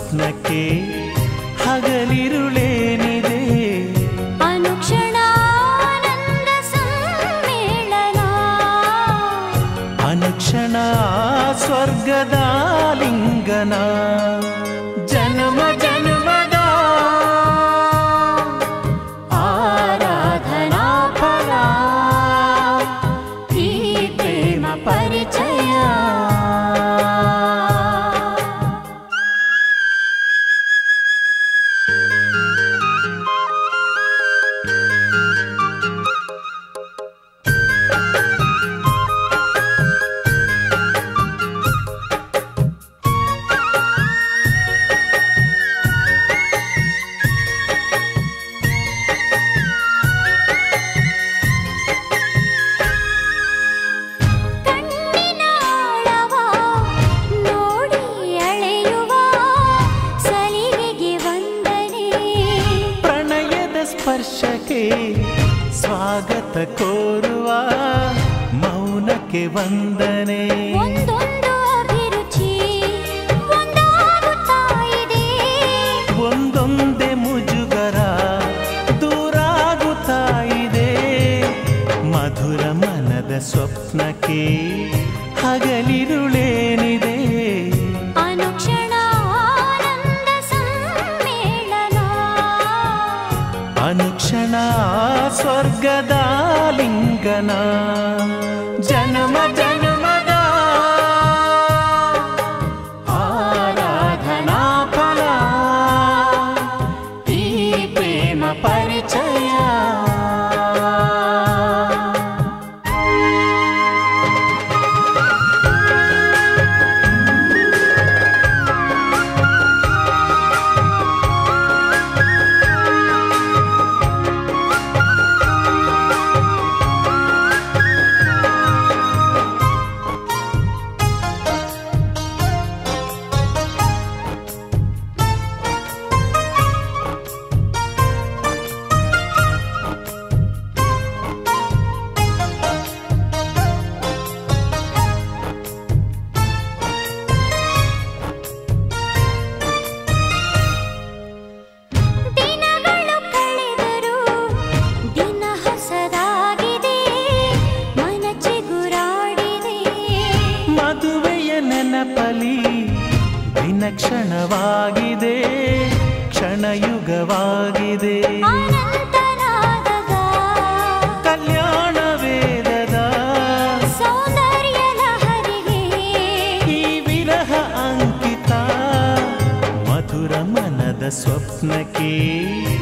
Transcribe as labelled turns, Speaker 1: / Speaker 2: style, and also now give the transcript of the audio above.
Speaker 1: ಸ್ವಪ್ನಕ್ಕೆ ಹಗಲಿರುಳೇನಿದೆ
Speaker 2: ಅನುಕ್ಷಣ ಆನಂದ ಸಮ್ಮೇಳನ
Speaker 1: ಅನುಕ್ಷಣ ಸ್ವರ್ಗದ ಲಿಂಗನ ಜನ್ಮ ಜನ್ಮದ
Speaker 2: ಆರಾಧನಾ ಫಲ ಈ ಪ್ರೇಮ ಪರಿಚಯ ಕಣ್ಣಿನಾಳವ ನೋಡಿ ಅಳೆಯುವ ಸಲಿಗೆಗೆ ವಂದನೆ
Speaker 1: ಪ್ರಣಯದ ಸ್ಪರ್ಶಕ್ಕೆ ಸ್ವಾಗತ ಕೋರುವ ಮೌನಕ್ಕೆ ವಂದನೆ
Speaker 2: ಒಂದೊಂದು ಅಭಿರುಚಿ ಒಂದಾಗುತ್ತಾ ಇದೆ
Speaker 1: ಒಂದೊಂದೇ ಮುಜುಗರ ದೂರಾಗುತ್ತಾ ಇದೆ ಮಧುರ ಮನದ ಸ್ವಪ್ನಕ್ಕೆ ಹಗಲಿರುಳೇನಿದೆ
Speaker 2: ಅನುಕ್ಷಣ ಆನಂದ ಸಮ್ಮೇಳನ
Speaker 1: ಅನುಕ್ಷಣ ಸ್ವರ್ಗದ ಲಿಂಗನ ಜನ್ಮ ಜನ್ಮದ ಆರಾಧನಾ ಫಲ ಈ ಪ್ರೇಮ ಪರಿಚಯ
Speaker 2: ದಿನಗಳು ಕಳೆದರು ದಿನ ಹೊಸದಾಗಿದೆ ಮನ ಚಿಗುರಾಡಿದೆ
Speaker 1: ಮದುವೆಯ ನೆನಪಲಿ ದಿನ ಕ್ಷಣವಾಗಿದೆ ಕ್ಷಣಯುಗವಾಗಿದೆ
Speaker 2: ಅನಂತನಾದದ
Speaker 1: ಕಲ್ಯಾಣ ವೇದದ
Speaker 2: ಸೌಂದರ್ಯ ಲಹರಿಗೆ
Speaker 1: ಈ ವಿರಹ ಅಂಕಿತ ಮಧುರ ಮನದ ಸ್ವಪ್ನಕ್ಕೆ